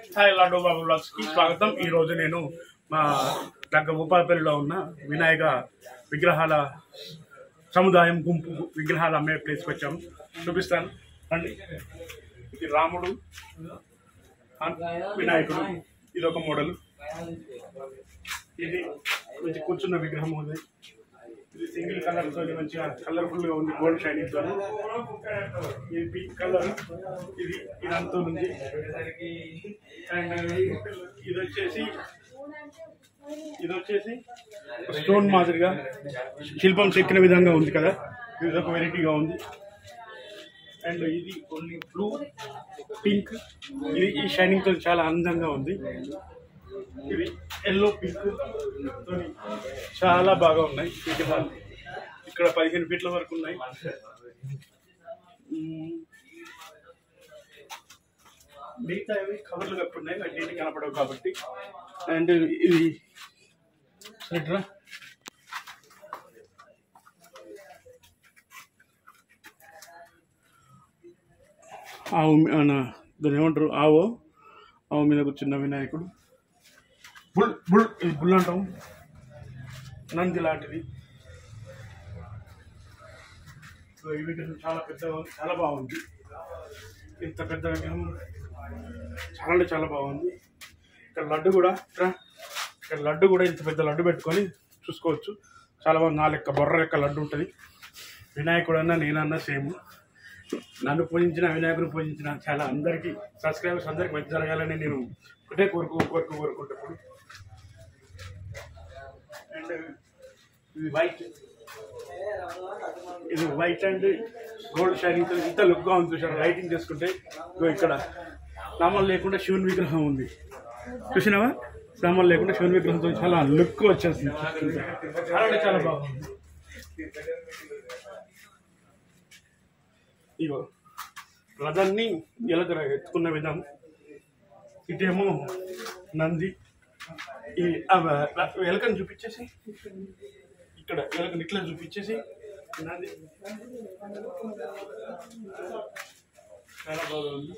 Hi లాడో బాబు blogs కి స్వాగతం ఈ రోజు నేను మా దగ్గర భూపాలపల్లిలో ఉన్న వినాయక విగ్రహాల సముదాయం గుంపు విగ్రహాలు అమ్మే ప్లేస్కి వచ్చాము చూపిస్తాను అండి ఇది రాముడు ఆ- వినాయకుడు ఇది ఒక మోడల్ ఇది మంచి కూర్చున్న విగ్రహం ఉంది ఇది సింగిల్ కలర్ తో మంచిగా కలర్ఫుల్ గా ఉంది గోల్డ్ షైనింగ్ తో ఇది పింక్ కలర్ ఇది ఇదంతా ఉంది అండ్ ఇది వచ్చేసి ఇది వచ్చేసి స్టోన్ మాదిరిగా శిల్పం చెక్కిన విధంగా ఉంది కదా ఇది ఒక వెరైటీగా ఉంది అండ్ ఇది ఓన్లీ బ్లూ పింక్ ఇది ఈ షైనింగ్ తో చాలా అందంగా ఉంది ఇది ఎల్లో పింక్ తోని చాలా బాగా ఉన్నాయి విగ్రహాలు ఇక్కడ పదిహేను ఫీట్ల వరకు ఉన్నాయి మ్మ్. మిగతా ఇవి కవర్లు కప్పున్నాయి అన్నింటి కనపడవు కాబట్టి అండ్ ఇది ఎట్రా ఆవు మీ- మన దాన్ని ఏమంటారు ఆవు ఆవు మీద కూర్చున్న వినాయకుడు బుల్ బుల్ ఇది బుల్ అంటాం నంది లాంటిది సో ఈ విగ్రహం చాలా పెద్దగా ఉంది చాలా బాగుంది ఇంత పెద్ద విగ్రహం చాలా అంటే చాలా బాగుంది ఇక్కడ లడ్డు కూడా ఇక్కడ ఇక్కడ లడ్డు కూడా ఇంత పెద్ద లడ్డు పెట్టుకొని చూసుకోవచ్చు చాలా బాగుంది నా లెక్క బొర్ర లెక్క లడ్డు ఉంటుంది వినాయకుడు అన్నా నేనన్నా సేమ్ నన్ను పూజించిన వినాయకుడు పూజించిన చాలా అందరికీ సబ్స్క్రైబర్స్ అందరికి మంచి జరగాలని నేను ఒకటే కోరుకు కోరుకు కోరుకుంటాను అండ్ ఇది వైట్ ఇది వైట్ అండ్ గోల్డ్ షైనింగ్ తో ఇంత లుక్ గా ఉంది చూసారు లైటింగ్ చేసుకుంటే ఇగో ఇక్కడ నామం లేకుండా శివుని విగ్రహం ఉంది చూసినావా నామం లేకుండా శివుని విగ్రహంతో చాలా లుక్ వచ్చేసింది చాలా అంటే చాలా బాగుంది ఇగో రథాన్ని ఎలక ఎత్తుకున్న విధం ఇటేమో నంది ఈ అవ- ఎలకని చూపించేసి ఇక్కడ ఎలకని ఇట్లా చూపించేసి నంది చాలా బాగుంది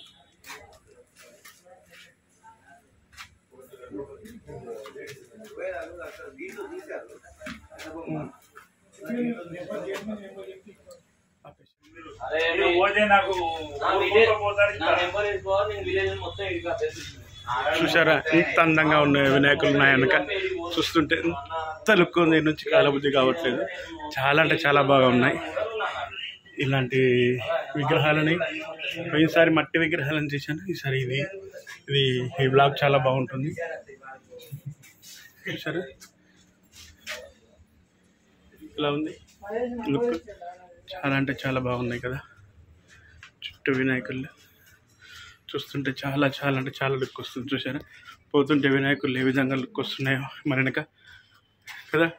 అరే మీరు పోతే నాకు నా విలేజ్ పోతారు నా నెంబర్ వేసుకో నేను విలేజ్ మొత్తం ఇడిగా చూసారా ఎంత అందంగా ఉన్నాయి వినాయకులు ఉన్నాయి వెనక చూస్తుంటే ఎంత లుక్ ఉంది నుంచి కాలబుద్ధి కావట్లేదు చాలా అంటే చాలా బాగా ఉన్నాయి ఇలాంటి విగ్రహాలని పోయినసారి మట్టి విగ్రహాలను చేశాను ఈసారి ఇది ఇది ఈ బ్లాగ్ చాలా బాగుంటుంది చూసారా ఇలా ఉంది లుక్ చాలా అంటే చాలా బాగున్నాయి కదా చుట్టూ వినాయకులు చూస్తుంటే చాలా చాలా అంటే చాలా లుక్ వస్తుంది చూసారా పోతుంటే వినాయకులు ఏ విధంగా లుక్ వస్తున్నాయో మరి వెనక కదా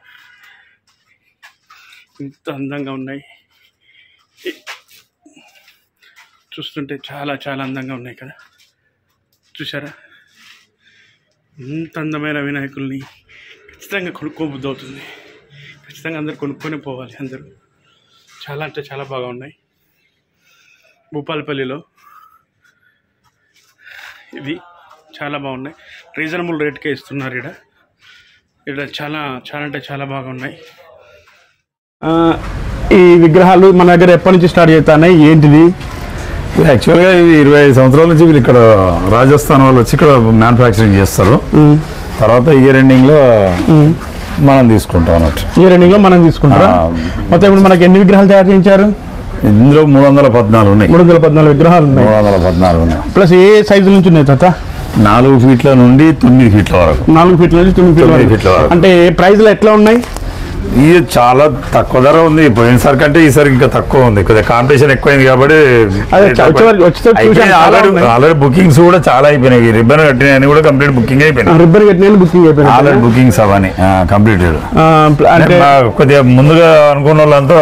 ఇంత అందంగా ఉన్నాయి ఈ- చూస్తుంటే చాలా చాలా అందంగా ఉన్నాయి కదా చూసారా ఇంత అందమైన వినాయకుల్ని ఖచ్చితంగా కొనుక్కోబుద్ధి అవుతుంది ఖచ్చితంగా అందరు కొనుక్కొని పోవాలి అందరూ చాలా అంటే చాలా బాగా ఉన్నాయి భూపాలపల్లిలో ఇవి చాలా బాగున్నాయి రీజనబుల్ రేట్కే ఇస్తున్నారు ఇక్కడ ఇక్కడ చాలా చాలా అంటే చాలా బాగా ఉన్నాయి ఈ విగ్రహాలు మన దగ్గర ఎప్పటి నుంచి స్టార్ట్ చేస్తున్నాయి ఏంటిది యాక్చువల్గా ఇది ఇరవై ఐదు సంవత్సరాల నుంచి వీళ్ళు ఇక్కడ రాజస్థాన్ వాళ్ళు వచ్చి ఇక్కడ మ్యానుఫ్యాక్చరింగ్ చేస్తారు తర్వాత ఇయర్ ఎండింగ్ లో మనం తీసుకుంటాం అన్నట్టు ఈ రెండింగ్ లో మనం తీసుకుంటారా ఆ. మొత్తం ఇప్పుడు మనకి ఎన్ని విగ్రహాలు తయారు చేయించారు ఇందులో మూడు వందల పద్నాలుగు ఉన్నాయి మూడు వందల పద్నాలుగు విగ్రహాలు ఉన్నాయి మూడు వందల పద్నాలుగు ఉన్నాయి ప్లస్ ఏ సైజు నుంచి ఉన్నాయి తాత నాలుగు ఫీట్ల నుండి తొమ్మిది ఫీట్ల వరకు నాలుగు ఫీట్ల నుంచి తొమ్మిది ఫీట్ల తొమ్మిది వరకు. ఫీట్ల వరకు. అంటే ప్రైజ్లు ఎట్లా ఉన్నాయి ఇది చాలా తక్కువ ధర ఉంది పోయినసారి కంటే ఈసారి ఇంకా తక్కువ ఉంది కొద్దిగా కాంపిటీషన్ ఎక్కువైంది కాబట్టి అదే వచ్చే వరకు- వచ్చేసరికి చూశాను, చాలా ఆల్రెడీ ఉన్నాయి. ఆల్రెడీ బుకింగ్స్ కూడా చాలా అయిపోయినాయి రిబ్బన్ కట్టిన కూడా కంప్లీట్ బుకింగ్ అయిపోయినాయి రిబ్బన్ కట్టిన బుకింగ్ అయిపోయింది ఆల్రెడీ బుకింగ్స్ అవన్నీ కంప్లీటెడ్ అంటే కొద్దిగా ముందుగా అనుకున్న వాళ్ళంతా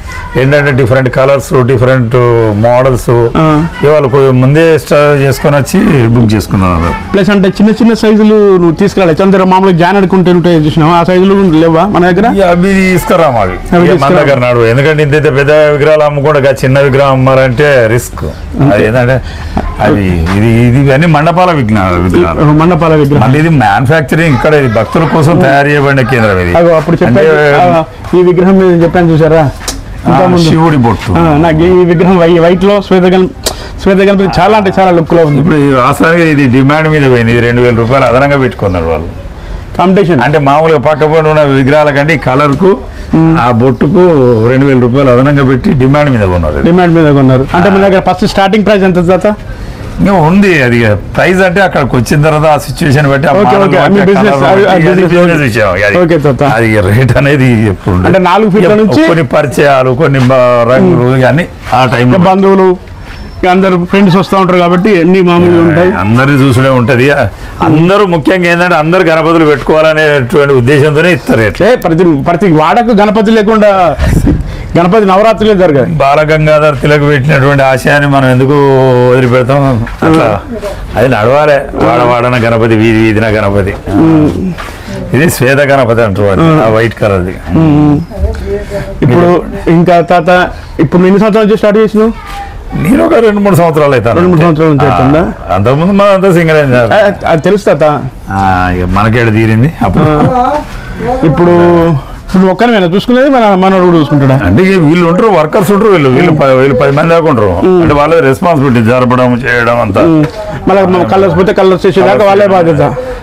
ఏంటంటే డిఫరెంట్ కలర్స్ డిఫరెంట్ మోడల్స్ ఆ. ఇవాళ కొ- ముందే స్టార్ చేసుకొని వచ్చి బుక్ చేసుకున్నాను ప్లస్ అంటే చిన్న చిన్న సైజులు నువ్వు తీసుకురాలి చంద్ర మామూలుగా జాన్ అడుకుంటే ఉంటాయి చూసినావా ఆ సైజులు లేవా మన దగ్గర ఇక అవి తీసుకురాము అవి అవి ఇక మన తీసుకురాము. దగ్గర నాడు ఎందుకంటే ఇంత ఇంత పెద్ద విగ్రహాలు అమ్ముకుంటే ఇక చిన్న విగ్రహం అమ్మాలంటే రిస్క్ అది ఏంటంటే అవి ఇది ఇది ఇవన్నీ మండపాల విగ్రహాలు విగ్రహాలు మండపాల విగ్రహం మళ్ళీ ఇది మ్యానుఫ్యాక్చరింగ్ ఇక్కడ ఇది భక్తుల కోసం తయారు చేయబడిన కేంద్రం ఇది అగో అప్పుడు అంటే, చెప్పాను ఆ, ఈ విగ్రహం మీద చెప్పాను చూసారా ఆ, ఇంకా ముందు శివుడి బొట్టు ఆ, నాకు ఈ విగ్రహం వై- వైట్ లో శ్వేతగల్ శ్వేతగల్ చాలా అంటే చాలా లుక్ లో ఉంది ఇప్పుడు ఈ వాస్తవానికి ఇది డిమాండ్ మీద పోయింది ఇది రెండు వేల రూపాయలు అదనంగా పెట్టుకున్నారు వాళ్ళు కాంపిటీషన్ అంటే మామూలుగా పక్కపొంటి ఉన్న విగ్రహాల కంటే ఈ కలర్ కు ఆ బొట్టుకు రెండు వేల రూపాయలు అదనంగా పెట్టి డిమాండ్ మీద కొన్నారు ఇది. డిమాండ్ మీద కొన్నారు అంటే మన దగ్గర ఫస్ట్ స్టార్టింగ్ ప్రైస్ ఎంత తాత ఇంకా ఉంది అది ప్రైస్ అంటే అక్కడికి వచ్చిన తర్వాత ఆ సిచ్యువేషన్ బట్టి ఆ ఓకే, model ఓకే. బట్టి, మీ ఆ business, colour అది- బట్టి, అది అది business. business విషయం. అది- ఓకే, తాత. అది రేట్ అనేది ఎప్పుడు ఉండదు. అంటే నాలుగు ఫీట్ల ఇక నుంచి కొన్ని పరిచయాలు కొన్ని బ- రంగులు ఇవన్నీ ఆ టైం ఇంకా బంధువులు ఇంకా అందరు ఫ్రెండ్స్ వస్తూ ఉంటారు కాబట్టి అన్ని మామూలుగా ఉంటాయి అందరి చూసుడే ఉంటది అందరూ ముఖ్యంగా ఏంటంటే అందరు గణపతులు పెట్టుకోవాలనేటువంటి ఉద్దేశంతోనే ఇస్తారు రేట్లు ఏ ప్రతి ప్రతి వాడకు గణపతి లేకుండా గణపతి నవరాత్రులే జరగాలి బాలగంగాధర్ తిలక్ పెట్టినటువంటి ఆశయాన్ని మనం ఎందుకు వదిలిపెడతాం అట్లా అది నడవాలి వాడ వాడన గణపతి వీధి వీధిన గణపతి ఇది శ్వేత గణపతి అంటారు వాటిని, ఆ వైట్ కలర్ది ఇప్పుడు ఇంకా తాత ఇప్పుడు ఎన్ని సంవత్సరాల నుంచి స్టార్ట్ చేసినావు నేను ఒక రెండు మూడు సంవత్సరాలు అవుతాను రెండు మూడు సంవత్సరాల నుంచి అవుతుందా? అంతకుముందు మన అంతా సింగల్ ఆ, అది తెలుసు తాత మనకేడ తీరింది అప్పుడు ఇప్పుడు ఇప్పుడు ఒక్కరిమైనా చూసుకునేది మన మనోడు కూడా చూసుకుంటాడా అంటే ఇక వీళ్ళు ఉంటారు వర్కర్స్ ఉంటారు వీళ్ళు వీళ్ళు ప- వీళ్ళు పది మంది దాకా ఉంటారు అంటే వాళ్ళ రెస్పాన్సిబిలిటీ జరపడం చేయడం అంతా మళ్ళీ కలర్స్ పోతే కలర్స్ చేసేదాకా వాళ్ళే బాధ్యత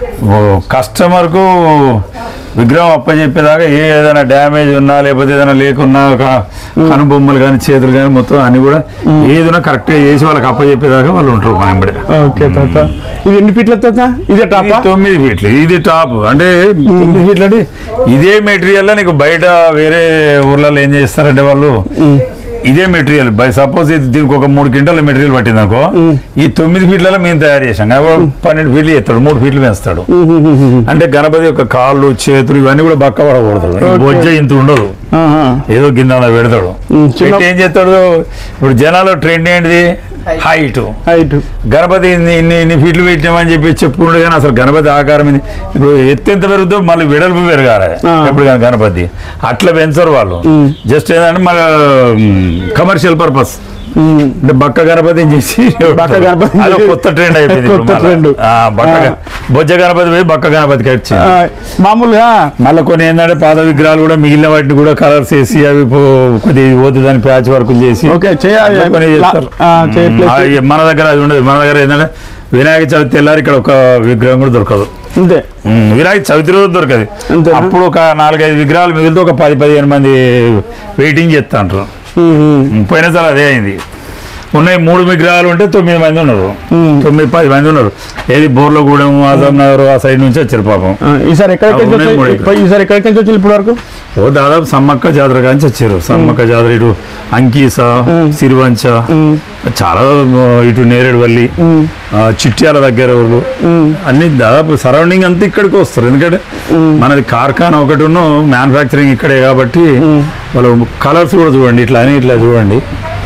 కస్టమర్ కు విగ్రహం అప్పచెప్పేదాకా ఏ ఏదైనా డ్యామేజ్ ఉన్నా లేకపోతే ఏదైనా లేకున్నా క- కనుబొమ్మలు కానీ చేతులు కానీ మొత్తం అన్ని కూడా ఏదైనా కరెక్ట్ గా చేసి వాళ్ళకి అప్పచెప్పేదాకా వాళ్ళు ఉంటారు మన వెంబడి. ఓకే తాత ఇది ఎన్ని ఫీట్ల తాత ఇదే టాపా ఇది తొమ్మిది ఫీట్లు ఇది టాప్ అంటే తొమ్మిది ఫీట్లు అంటే ఇదే మెటీరియల్ నీకు బయట వేరే ఊర్లలో ఏం చేస్తారంటే వాళ్ళు ఇదే మెటీరియల్ బై సపోజ్ ఇది దీనికి ఒక మూడు క్వింటాల మెటీరియల్ పట్టింది అనుకో ఈ తొమ్మిది ఫీట్లలో మేము తయారు చేసాం కాబట్టి పన్నెండు ఫీట్లు చేస్తాడు మూడు ఫీట్లు వేస్తాడు అంటే గణపతి యొక్క కాళ్ళు చేతులు ఇవన్నీ కూడా బక్క పడకూడదు ఈ బొజ్జ ఇంత ఉండదు ఆహా. ఏదో కింద అలా పెడతాడు ఉమ్, చిన్న- పెట్టి ఏం చేస్తాడు ఇప్పుడు జనాలు ట్రెండ్ ఏంటిది హైట్ హైట్ గణపతి ఇన్ని ఇన్ని ఇన్ని ఫీట్లు పెట్టామని చెప్పి చెప్పుకుంటే కానీ అసలు గణపతి ఆకారం ఇది ఇప్పుడు ఎత్తు ఎంత పెరుగుతో మళ్ళీ వెడల్పు పెరగాలి ఆ. ఎప్పుడు కానీ గణపతి అట్లా పెంచరు వాళ్ళు జస్ట్ ఏంటంటే మన కమర్షియల్ పర్పస్ ఉమ్. అంటే బక్క గణపతి చేసి బక్క గణపతి అది ఒక కొత్త ట్రెండ్ అయిపోయింది ఇప్పుడు కొత్త మళ్ళా. trend. ఆ, బక్క ఆ. గ- బొజ్జ గణపతి పోయి బక్క గణపతికి వచ్చింది ఆ, మామూలుగా మళ్ళీ కొన్ని ఏంటంటే పాత విగ్రహాలు కూడా మిగిలిన వాటిని కూడా కలర్స్ వేసి అవి పో- కొద్దిగా పోతే దాన్ని ప్యాచ్ వర్క్ చేసి ఓకే చేయాలి అట్లా కొన్ని చేస్తారు. ఆ, చేయ- ఉమ్, ప్లస్ ఆ, మన దగ్గర అది ఉండదు మన దగ్గర ఏంటంటే వినాయక చవితి తెల్లారి ఇక్కడ ఒక విగ్రహం కూడా దొరకదు అంతే ఉమ్, వినాయక చవితి రోజు దొరకదు అంతేనా? అప్పుడు ఒక నాలుగైదు విగ్రహాలు మిగిలితే ఒక పది పదిహేను మంది వెయిటింగ్ చేస్తా అంటారు ఉమ్, ఉమ్. ఉమ్, పోయినసారి అదే అయింది ఉన్నాయి మూడు విగ్రహాలు ఉంటే తొమ్మిది మంది ఉన్నారు ఉమ్. తొమ్మిది పది మంది ఉన్నారు ఏది బోర్లగూడెం ఆజాం నగర్ ఆ సైడ్ నుంచి వచ్చారు పాపం ఆ, ఈసారి ఎక్కడికి ఆ, ఉన్నాయి మూడు ఇక్కడ. ఈసారి ఎక్కడికి వచ్చి ఇప్పటి వరకు ఓ దాదాపు సమ్మక్క జాతర కానీ వచ్చారు సమ్మక్క జాతర ఇటు అంకీస సిరివంచ చాలా ఆ, ఇటు నేరేడువల్లి ఆ, చిట్యాల దగ్గర వాళ్ళు అన్ని దాదాపు సరౌండింగ్ అంతా ఇక్కడికి వస్తారు ఎందుకంటే మనది కార్ఖానా ఒకటి ఉన్న మ్యానుఫ్యాక్చరింగ్ ఇక్కడే కాబట్టి వాళ్ళు కలర్స్ కూడా చూడండి ఇట్లా అని ఇట్లా చూడండి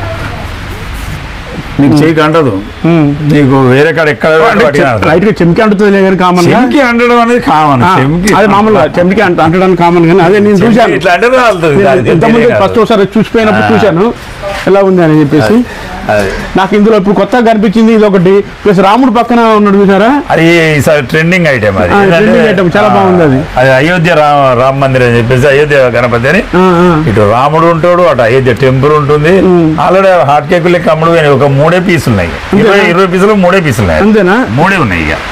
నీకు చేయికి అంటదు నీకు వేరే కాడ ఎక్కడ పట్టినా అంటదు. లైట్ గా చెంకి అంటుతుంది కానీ కామన్ గా చెంకి అంటడం అనేది కామన్ ఆ, చెంకి అదే మామూలుగా చెంకి అంట అంటడానికి కామన్ కానీ అదే నేను చెంకి చూశాను ఇట్లా అంటే రాలుతుంది దానికి ఎంతమంది తెలియదు. ఫస్ట్ ఒకసారి చూసిపోయినప్పుడు ఆ. చూశాను ఎలా ఉంది అని చెప్పేసి అది నాకు ఇందులో ఇప్పుడు కొత్తగా కనిపించింది ఇది ఒకటి ప్లస్ రాముడు పక్కన ఉన్నాడు చూసారా అది ఈసారి ట్రెండింగ్ ఐటమ్ అది ఆ, ఏంటంటే, trending item, చాలా ఆ, బాగుంది అది. అది అయోధ్య రామ రామ మందిర్ అని చెప్పేసి అయోధ్య గణపతి అని ఆ, ఆ. ఇటు రాముడు ఉంటాడు అటు అయోధ్య టెంపుల్ ఉంటుంది ఆల్రెడీ హాట్ కేక్ లెక్క అమ్ముడు కానీ ఒక మూడే పీసులు ఉన్నాయి ఇరవై ఇరవై పీసులు మూడే పీసులు ఉన్నాయి అంతేనా మూడే ఉన్నాయి ఇక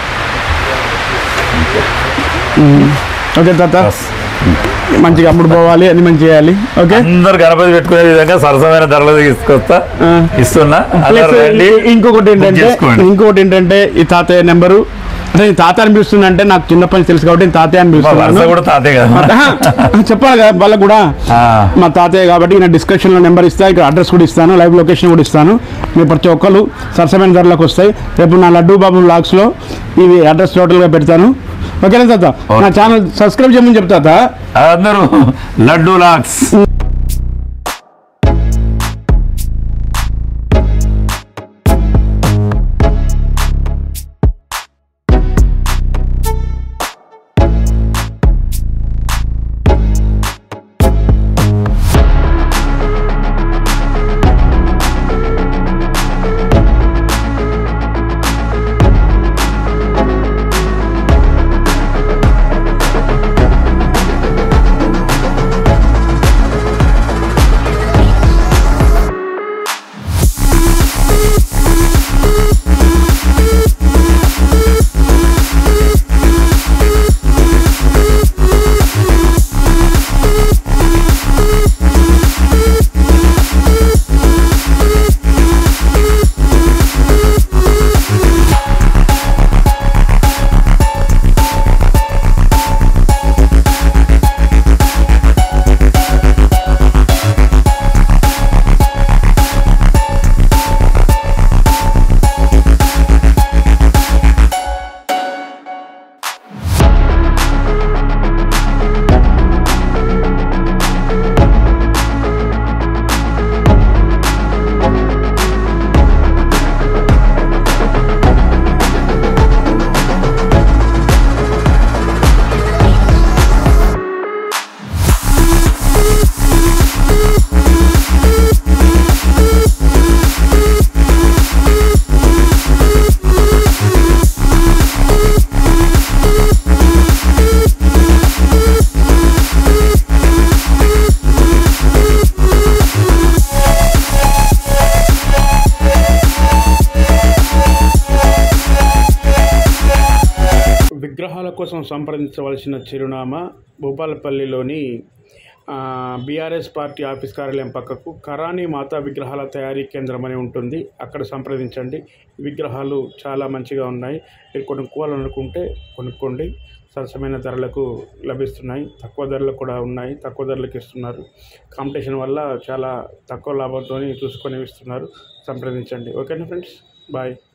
ఓకే తాత మంచిగా అమ్ముడు పోవాలి అన్ని మంచి చేయాలి ఓకే అందరు గణపతి పెట్టుకునే విధంగా సరసమైన ధరలు తీసుకొస్తా ఆ. ఇస్తున్నా అందరు ప్లస్ రండి. ఇంకొకటి బుక్ ఏంటంటే చేసుకోండి. ఇంకొకటి ఏంటంటే ఈ తాతయ్య నెంబరు అంటే ఈ తాత అనిపిస్తుంది అంటే నాకు చిన్నప్పటి నుంచి తెలుసు కాబట్టి నేను తాతయ్య మా వరుస అనిపిస్తున్నాను కూడా తాతే కదా ఆహా, చెప్పాలి కదా వాళ్ళకు కూడా ఆ. మా తాతయ్య కాబట్టి నేను డిస్క్రిప్షన్ లో నెంబర్ ఇస్తా ఇక్కడ అడ్రస్ కూడా ఇస్తాను లైవ్ లొకేషన్ కూడా ఇస్తాను మీరు ప్రతి ఒక్కరు సరసమైన ధరలకు వస్తాయి రేపు నా లడ్డూ బాబు బ్లాగ్స్ లో ఇవి అడ్రస్ టోటల్ గా పెడతాను ఓకేనా తాత నా ఛానల్ సబ్స్క్రైబ్ చేయమని చెప్తా తాత. అందరూ లడ్డూ లాక్స్ విగ్రహాల కోసం సంప్రదించవలసిన చిరునామా భూపాలపల్లిలోని బీఆర్ఎస్ పార్టీ ఆఫీస్ కార్యాలయం పక్కకు కరాని మాతా విగ్రహాల తయారీ కేంద్రం అని ఉంటుంది అక్కడ సంప్రదించండి విగ్రహాలు చాలా మంచిగా ఉన్నాయి మీరు కొనుక్కోవాలనుకుంటే కొనుక్కోండి సరసమైన ధరలకు లభిస్తున్నాయి తక్కువ ధరలు కూడా ఉన్నాయి తక్కువ ధరలకు ఇస్తున్నారు కాంపిటీషన్ వల్ల చాలా తక్కువ లాభంతో చూసుకొని ఇస్తున్నారు సంప్రదించండి ఓకేనా ఫ్రెండ్స్ బాయ్